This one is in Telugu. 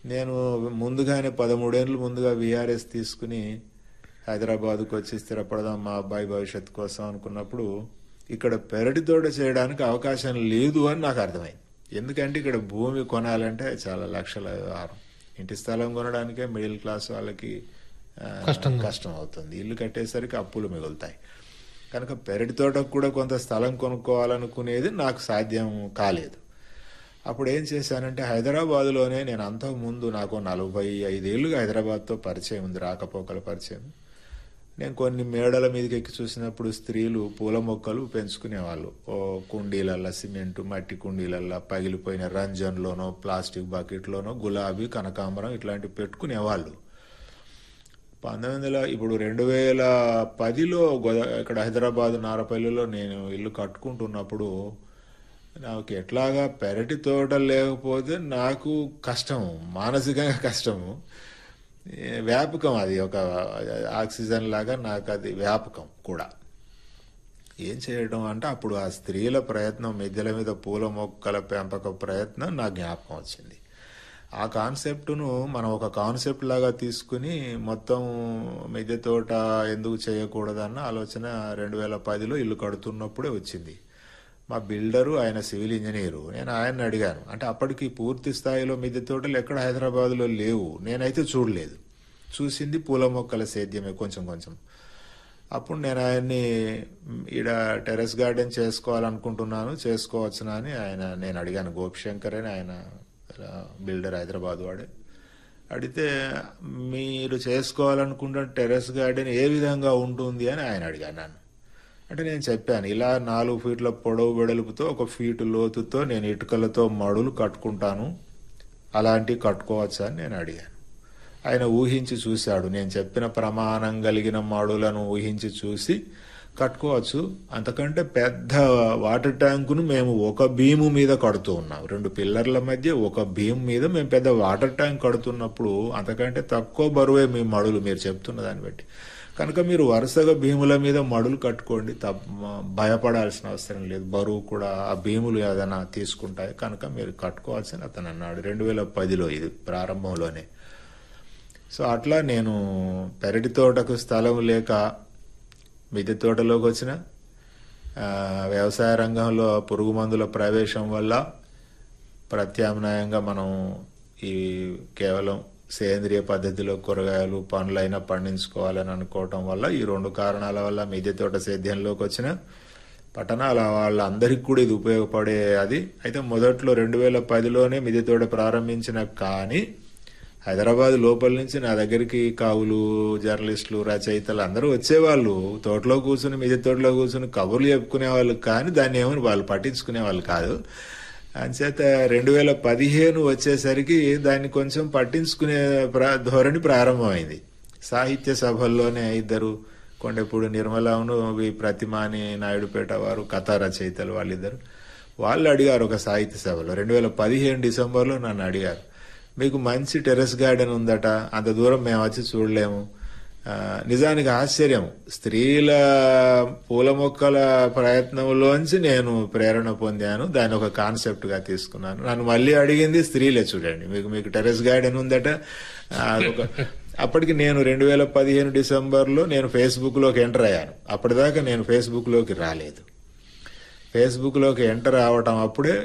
నేను ముందుగానే పదమూడేళ్ళు ముందుగా విఆర్ఎస్ తీసుకుని హైదరాబాద్కు వచ్చి స్థిరపడదాం మా అబ్బాయి భవిష్యత్తు కోసం అనుకున్నప్పుడు ఇక్కడ పెరటి తోట చేయడానికి అవకాశం లేదు అని నాకు అర్థమైంది ఎందుకంటే ఇక్కడ భూమి కొనాలంటే చాలా లక్షల వ్యవహారం ఇంటి స్థలం కొనడానికే మిడిల్ క్లాస్ వాళ్ళకి ఆ, కష్టం అవుతుంది ఇల్లు కట్టేసరికి అప్పులు మిగులుతాయి కనుక పెరటి తోటకు కూడా కొంత స్థలం కొనుక్కోవాలనుకునేది నాకు సాధ్యం కాలేదు అప్పుడు ఏం చేశానంటే హైదరాబాద్లోనే నేను అంతకు ముందు నాకు నలభై ఐదేళ్లుగా హైదరాబాద్తో పరిచయం ఉంది రాకపోకల పరిచయం నేను కొన్ని మేడల మీదకి ఎక్కి చూసినప్పుడు స్త్రీలు పూల మొక్కలు పెంచుకునేవాళ్ళు ఓ కుండీలల్లా సిమెంట్ మట్టి కుండీలల్లా పగిలిపోయిన రంజన్లోనో ప్లాస్టిక్ బకెట్లోనో గులాబీ కనకాంబరం ఇట్లాంటివి పెట్టుకునేవాళ్ళు పంతొమ్మిది వందల ఇప్పుడు రెండు వేల పదిలో గోదా ఇక్కడ హైదరాబాద్ నారపల్లిలో నేను ఇల్లు కట్టుకుంటున్నప్పుడు నాకు ఎట్లాగా పెరటి తోట లేకపోతే నాకు కష్టము మానసికంగా కష్టము ఏ, వ్యాపకం అది ఒక ఆక్సిజన్ లాగా నాకు అది వ్యాపకం కూడా ఏం చేయడం అంటే అప్పుడు ఆ స్త్రీల ప్రయత్నం మిద్దెల మీద పూల మొక్కల పెంపక ప్రయత్నం నా జ్ఞాపకం వచ్చింది ఆ కాన్సెప్ట్ను మనం ఒక కాన్సెప్ట్ లాగా తీసుకుని మొత్తం మిద్దె తోట ఎందుకు చేయకూడదన్న ఆలోచన రెండు వేల పదిలో ఇల్లు కడుతున్నప్పుడే వచ్చింది మా బిల్డరు ఆయన సివిల్ ఇంజనీరు నేను ఆయన్ని అడిగాను అంటే అప్పటికి పూర్తి స్థాయిలో మిద్దె తోటలు ఎక్కడ హైదరాబాద్లో లేవు నేనైతే చూడలేదు చూసింది పూల మొక్కల సేద్యమే కొంచెం కొంచెం అప్పుడు నేను ఆయన్ని "మ్, ఈడ టెరెస్ గార్డెన్ చేసుకోవాలనుకుంటున్నాను చేసుకోవచ్చునా అని ఆయన నేను అడిగాను గోపిశంకర్ అని ఆయన ఆ, బిల్డర్ హైదరాబాద్ వాడే అడిగితే మీరు చేసుకోవాలనుకుంటున్న టెరెస్ గార్డెన్ ఏ విధంగా ఉంటుంది అని ఆయన అడిగాను నన్ను అంటే నేను చెప్పాను ఇలా నాలుగు ఫీట్ల పొడవు వెడల్పుతో ఒక ఫీటు లోతుతో నేను ఇటుకలతో మడులు కట్టుకుంటాను అలాంటివి కట్టుకోవచ్చా అని నేను అడిగాను ఆయన ఊహించి చూశాడు నేను చెప్పిన ప్రమాణం కలిగిన మడులను ఊహించి చూసి కట్టుకోవచ్చు అంతకంటే పెద్ద వాటర్ ట్యాంకును మేము ఒక భీము మీద కడుతూ ఉన్నాం రెండు పిల్లర్ల మధ్య ఒక భీము మీద మేము పెద్ద వాటర్ ట్యాంక్ కడుతున్నప్పుడు అంతకంటే తక్కువ బరువే మీ మడులు మీరు చెప్తున్న దాన్ని బట్టి కనుక మీరు వరుసగా భీముల మీద మడులు కట్టుకోండి తప్ప భయపడాల్సిన అవసరం లేదు బరువు కూడా ఆ భీములు ఏదైనా తీసుకుంటాయి కనుక మీరు కట్టుకోవాల్సిన అతను అన్నాడు రెండు వేల పదిలో ఇది ప్రారంభంలోనే సో అట్లా నేను పెరటి తోటకు స్థలం లేక మిద్దె తోటలోకి వచ్చిన ఆ, వ్యవసాయ రంగంలో పురుగు మందుల ప్రవేశం వల్ల ప్రత్యామ్నాయంగా మనం ఈ కేవలం సేంద్రియ పద్ధతిలో కూరగాయలు పండ్లైనా పండించుకోవాలని అనుకోవటం వల్ల ఈ రెండు కారణాల వల్ల మిద్దె తోట సేద్యంలోకి వచ్చిన పట్టణాల వాళ్ళందరికీ కూడా ఇది ఉపయోగపడే అది అయితే మొదట్లో రెండు వేల పదిలోనే మిద్దె తోట ప్రారంభించిన కానీ హైదరాబాద్ లోపల నుంచి నా దగ్గరికి కావులు జర్నలిస్టులు రచయితలు అందరూ వచ్చేవాళ్ళు తోటలో కూర్చుని మిద్దె తోటలో కూర్చుని కబుర్లు చెప్పుకునే వాళ్ళు కానీ దాన్ని ఏమని వాళ్ళు పట్టించుకునే వాళ్ళు కాదు అంచేత రెండు వేల పదిహేను వచ్చేసరికి దాన్ని కొంచెం పట్టించుకునే ప్ర- ధోరణి ప్రారంభమైంది సాహిత్య సభల్లోనే ఇద్దరు కొండెప్పుడు నిర్మలాను వి ప్రతిమాని నాయుడుపేట వారు కథా రచయితలు వాళ్ళిద్దరు వాళ్ళు అడిగారు ఒక సాహిత్య సభలో రెండు వేల పదిహేను డిసెంబర్లో నన్ను అడిగారు మీకు మంచి టెర్రస్ గార్డెన్ ఉందట అంత దూరం మేము వచ్చి చూడలేము ఆ, నిజానికి ఆశ్చర్యం స్త్రీల పూల మొక్కల ప్రయత్నంలోంచి నేను ప్రేరణ పొందాను దాన్ని ఒక కాన్సెప్ట్ గా తీసుకున్నాను నన్ను మళ్ళీ అడిగింది స్త్రీలే చూడండి మీకు మీకు టెర్రస్ గార్డెన్ ఉందట ఆ, ఒక అప్పటికి నేను రెండు వేల పదిహేను డిసెంబర్లో నేను ఫేస్బుక్ లోకి ఎంటర్ అయ్యాను అప్పటిదాకా నేను ఫేస్బుక్ లోకి రాలేదు ఫేస్బుక్ లోకి ఎంటర్ అవటం అప్పుడే